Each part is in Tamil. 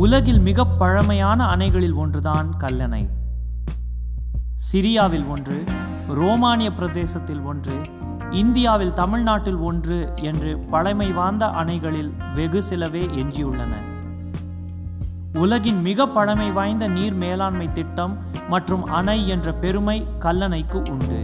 உலகில் மிக பழமையான அணைகளில் ஒன்றுதான் கல்லணை சிரியாவில் ஒன்று ரோமானிய பிரதேசத்தில் ஒன்று இந்தியாவில் தமிழ்நாட்டில் ஒன்று என்று பழமை வாய்ந்த அணைகளில் வெகு சிலவே எஞ்சியுள்ளன உலகின் மிக பழமை வாய்ந்த நீர் மேலாண்மை திட்டம் மற்றும் அணை என்ற பெருமை கல்லணைக்கு உண்டு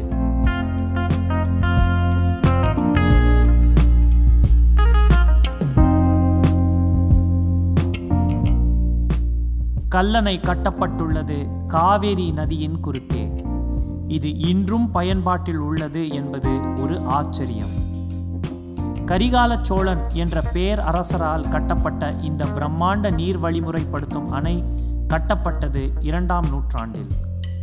கல்லணை கட்டப்பட்டுள்ளது காவேரி நதியின் குறுக்கே இது இன்றும் பயன்பாட்டில் உள்ளது என்பது ஒரு ஆச்சரியம் கரிகால சோழன் என்ற பேர் அரசரால் கட்டப்பட்ட இந்த பிரம்மாண்ட நீர் வழிமுறைப்படுத்தும் அணை கட்டப்பட்டது இரண்டாம் நூற்றாண்டில்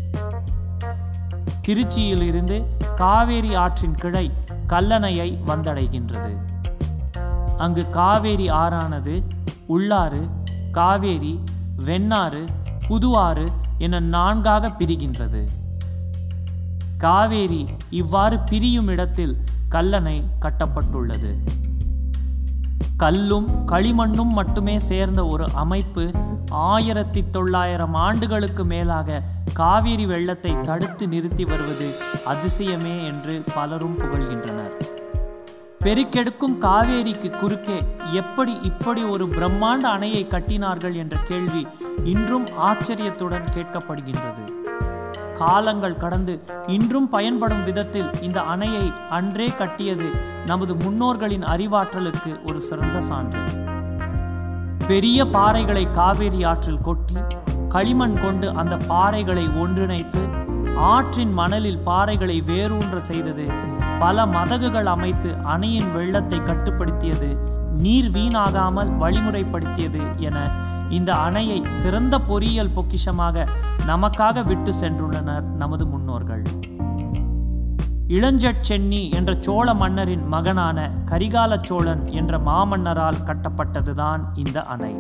திருச்சியிலிருந்து காவேரி ஆற்றின் கிளை கல்லணையை வந்தடைகின்றது அங்கு காவேரி ஆறானது உள்ளாறு காவேரி வெண்ணாறு புதுவாறு என நான்காக பிரிகின்றது காவேரி இவ்வாறு பிரியும் இடத்தில் கல்லணை கட்டப்பட்டுள்ளது கல்லும் களிமண்ணும் மட்டுமே சேர்ந்த ஒரு அமைப்பு ஆயிரத்தி தொள்ளாயிரம் ஆண்டுகளுக்கு மேலாக காவிரி வெள்ளத்தை தடுத்து நிறுத்தி வருவது அதிசயமே என்று பலரும் புகழ்கின்றனர் பெருக்கெடுக்கும் காவேரிக்கு குறுக்கே எப்படி இப்படி ஒரு பிரம்மாண்ட அணையை கட்டினார்கள் என்ற கேள்வி இன்றும் ஆச்சரியத்துடன் கேட்கப்படுகின்றது காலங்கள் கடந்து இன்றும் பயன்படும் விதத்தில் இந்த அணையை அன்றே கட்டியது நமது முன்னோர்களின் அறிவாற்றலுக்கு ஒரு சிறந்த சான்று பெரிய பாறைகளை காவேரி ஆற்றில் கொட்டி களிமண் கொண்டு அந்த பாறைகளை ஒன்றிணைத்து ஆற்றின் மணலில் பாறைகளை வேரூன்ற செய்தது பல மதகுகள் அமைத்து அணையின் வெள்ளத்தை கட்டுப்படுத்தியது நீர் வீணாகாமல் வழிமுறைப்படுத்தியது என இந்த அணையை சிறந்த பொறியியல் பொக்கிஷமாக நமக்காக விட்டு சென்றுள்ளனர் நமது முன்னோர்கள் இளஞ்சட் சென்னி என்ற சோழ மன்னரின் மகனான கரிகால சோழன் என்ற மாமன்னரால் கட்டப்பட்டதுதான் இந்த அணை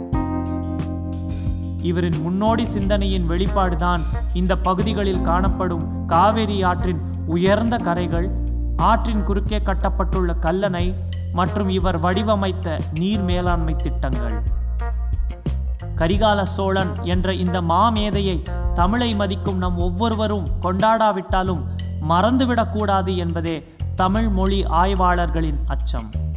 இவரின் முன்னோடி சிந்தனையின் வெளிப்பாடுதான் இந்த பகுதிகளில் காணப்படும் காவேரி ஆற்றின் உயர்ந்த கரைகள் ஆற்றின் குறுக்கே கட்டப்பட்டுள்ள கல்லணை மற்றும் இவர் வடிவமைத்த நீர் மேலாண்மை திட்டங்கள் கரிகால சோழன் என்ற இந்த மாமேதையை தமிழை மதிக்கும் நம் ஒவ்வொருவரும் கொண்டாடாவிட்டாலும் மறந்துவிடக்கூடாது என்பதே தமிழ் மொழி ஆய்வாளர்களின் அச்சம்